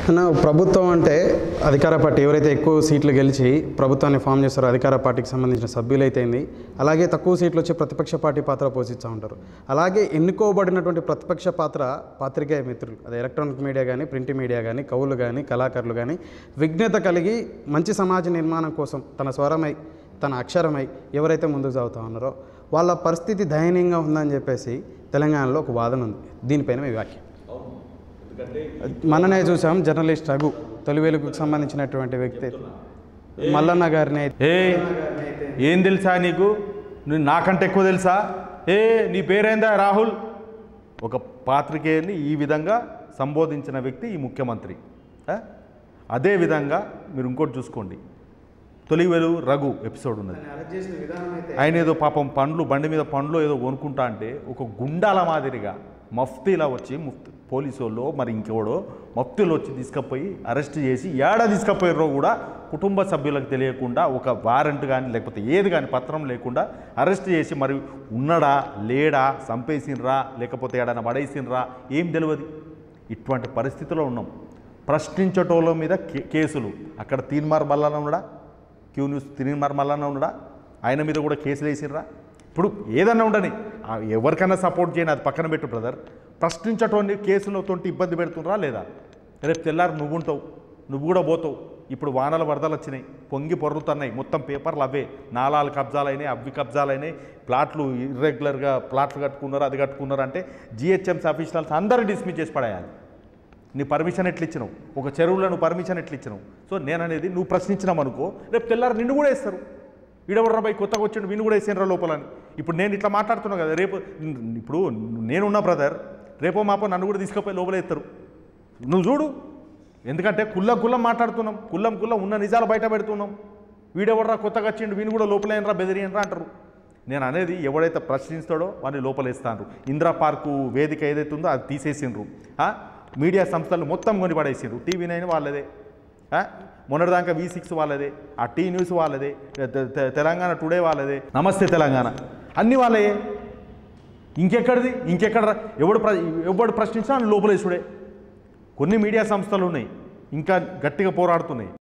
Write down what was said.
అన్న ప్రభుత్వం అంటే అధికార పార్టీ ఎవరైతే ఎక్కువ సీట్లు గెలిచి ప్రభుత్వాన్ని ఫామ్ చేస్తారో అధికార పార్టీకి సంబంధించిన సభ్యులైతేంది అలాగే తక్కువ సీట్లు వచ్చి ప్రతిపక్ష పార్టీ పాత్ర పోషిస్తూ ఉంటారు అలాగే ఎన్నుకోబడినటువంటి ప్రతిపక్ష పాత్ర పాత్రికేయ మిత్రులు అదే ఎలక్ట్రానిక్ మీడియా కానీ ప్రింట్ మీడియా కానీ కవులు కానీ కళాకారులు కానీ విజ్ఞత కలిగి మంచి సమాజ నిర్మాణం కోసం తన స్వరమై తన అక్షరమై ఎవరైతే ముందుకు సాగుతూ ఉన్నారో వాళ్ళ పరిస్థితి దయనీయంగా ఉందని చెప్పేసి తెలంగాణలో ఒక వాదన ఉంది దీనిపైన మీ వ్యాఖ్య మననే చూసాం జర్నలిస్ట్ రఘు తొలి వెలుగుకు సంబంధించినటువంటి వ్యక్తి మల్లన్న గారిని ఏ ఏం తెలుసా నీకు నువ్వు నాకంటే ఎక్కువ తెలుసా ఏ నీ పేరేందా రాహుల్ ఒక పాత్రికేయుని ఈ విధంగా సంబోధించిన వ్యక్తి ఈ ముఖ్యమంత్రి ఆ? అదే విధంగా మీరు ఇంకోటి చూసుకోండి తొలి వెలుగు రఘు ఎపిసోడ్ ఉన్నది ఆయన ఏదో పాపం పండ్లు బండి మీద పండ్లు ఏదో కొనుక్కుంటా అంటే ఒక గుండాల మాదిరిగా మఫ్తీలా వచ్చి ముఫ్తీ పోలీసు వాళ్ళు మరి ఇంకెవడో మఫ్తీలు వచ్చి తీసుకుపోయి అరెస్ట్ చేసి ఏడా తీసుకుపోయారో కూడా కుటుంబ సభ్యులకు తెలియకుండా ఒక వారెంట్ కానీ లేకపోతే ఏది కానీ పత్రం లేకుండా అరెస్ట్ చేసి మరి ఉన్నడా లేడా చంపేసినరా లేకపోతే ఏడైనా పడేసినరా ఏం తెలియదు ఇటువంటి పరిస్థితిలో ఉన్నాం ప్రశ్నించటోళ్ళ మీద కే- కేసులు అక్కడ తీన్మార్ మల్లన్న ఉన్నాడా క్యూ న్యూస్ తీన్మార్ మల్లన్న ఉన్నాడా ఆయన మీద కూడా కేసులు వేసిర్రా ఇప్పుడు ఏదన్నా ఉండని ఆ ఎవరికైనా సపోర్ట్ చేయని అది పక్కన పెట్టు బ్రదర్ ప్రశ్నించటోని కేసులతో ఇబ్బంది పెడుతున్నారా లేదా రేపు తెల్లారు నువ్వు ఉంటావు నువ్వు కూడా పోతావు ఇప్పుడు వానల వరదలు వచ్చినాయి పొంగి పొర్లుతున్నాయి మొత్తం పేపర్లు అవే నాలాలు కబ్జాలు అయినాయి అవి కబ్జాలు అయినాయి ప్లాట్లు ఇర్రెగ్యులర్గా ప్లాట్లు కట్టుకున్నారు అది కట్టుకున్నారు అంటే జిహెచ్ఎంసీ ఆఫీషియల్స్ అందరూ డిస్మిస్ చేసి పడేయాలి నీ పర్మిషన్ ఎట్లా ఇచ్చినావు ఒక చెరువులో నువ్వు పర్మిషన్ ఎట్లా ఇచ్చినావు సో నేను అనేది నువ్వు ప్రశ్నించినావు అనుకో రేపు తెల్లారు నిన్ను కూడా వేస్తారు ఈడవడరా బై కొత్తగా వచ్చిండు వీళ్ళు కూడా వేసాను లోపలని ఇప్పుడు నేను ఇట్లా మాట్లాడుతున్నా కదా రేపు ఇప్పుడు నేనున్నా బ్రదర్ రేపో మాపో నన్ను కూడా తీసుకుపోయి లోపల ఎత్తారు నువ్వు చూడు ఎందుకంటే కుల్లం కుల్లం మాట్లాడుతున్నాం కుల్లం కుల్లం ఉన్న నిజాలు బయట పెడుతున్నాం వీడెవడరా కొత్తగా వచ్చిండు వీని కూడా లోపలేనరా బెదిరియనరా అంటారు నేను అనేది ఎవడైతే ప్రశ్నిస్తాడో వాడిని లోపలేస్తాను ఇందిరా పార్కు వేదిక ఏదైతే ఉందో అది తీసేసిండ్రు ఆ? మీడియా సంస్థలు మొత్తం కొని పడేసిండ్రు టీవీ నైన్ వాళ్ళదే ఆ? మొన్నటిదాకా వి సిక్స్ వాళ్ళదే ఆ టీ న్యూస్ వాళ్ళదే తె- తె- తెలంగాణ టుడే వాళ్ళదే నమస్తే తెలంగాణ అన్ని వాళ్ళయే ఇంకెక్కడిది ఇంకెక్కడ ఎవడు ప్ర ఎవడు ప్రశ్నించినా లోపలేసుడే కొన్ని మీడియా సంస్థలు ఉన్నాయి ఇంకా గట్టిగా పోరాడుతున్నాయి